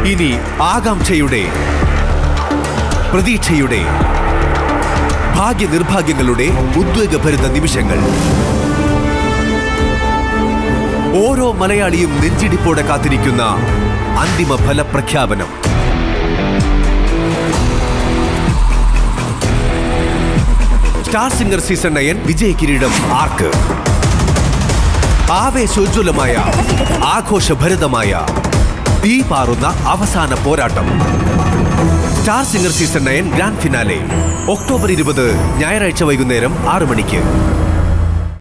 ഇനി ആകാംക്ഷയുടെ പ്രതീക്ഷയുടെ ഭാഗ്യനിർഭാഗ്യങ്ങളുടെ ഉദ്വേഗഭരിത നിമിഷങ്ങൾ ഓരോ മലയാളിയും നെഞ്ചിടിപ്പോടെ കാത്തിരിക്കുന്ന അന്തിമ ഫലപ്രഖ്യാപനം സ്റ്റാർ സിംഗർ സീസൺ നയൻ വിജയ കിരീടം ആർക്ക് ആവേശോജ്വലമായ ആഘോഷഭരിതമായ തീ പാറുന്ന അവസാന പോരാട്ടം star singer season nine grand finale October ഇരുപത് ഞായറാഴ്ച വൈകുന്നേരം ആറ് മണിക്ക്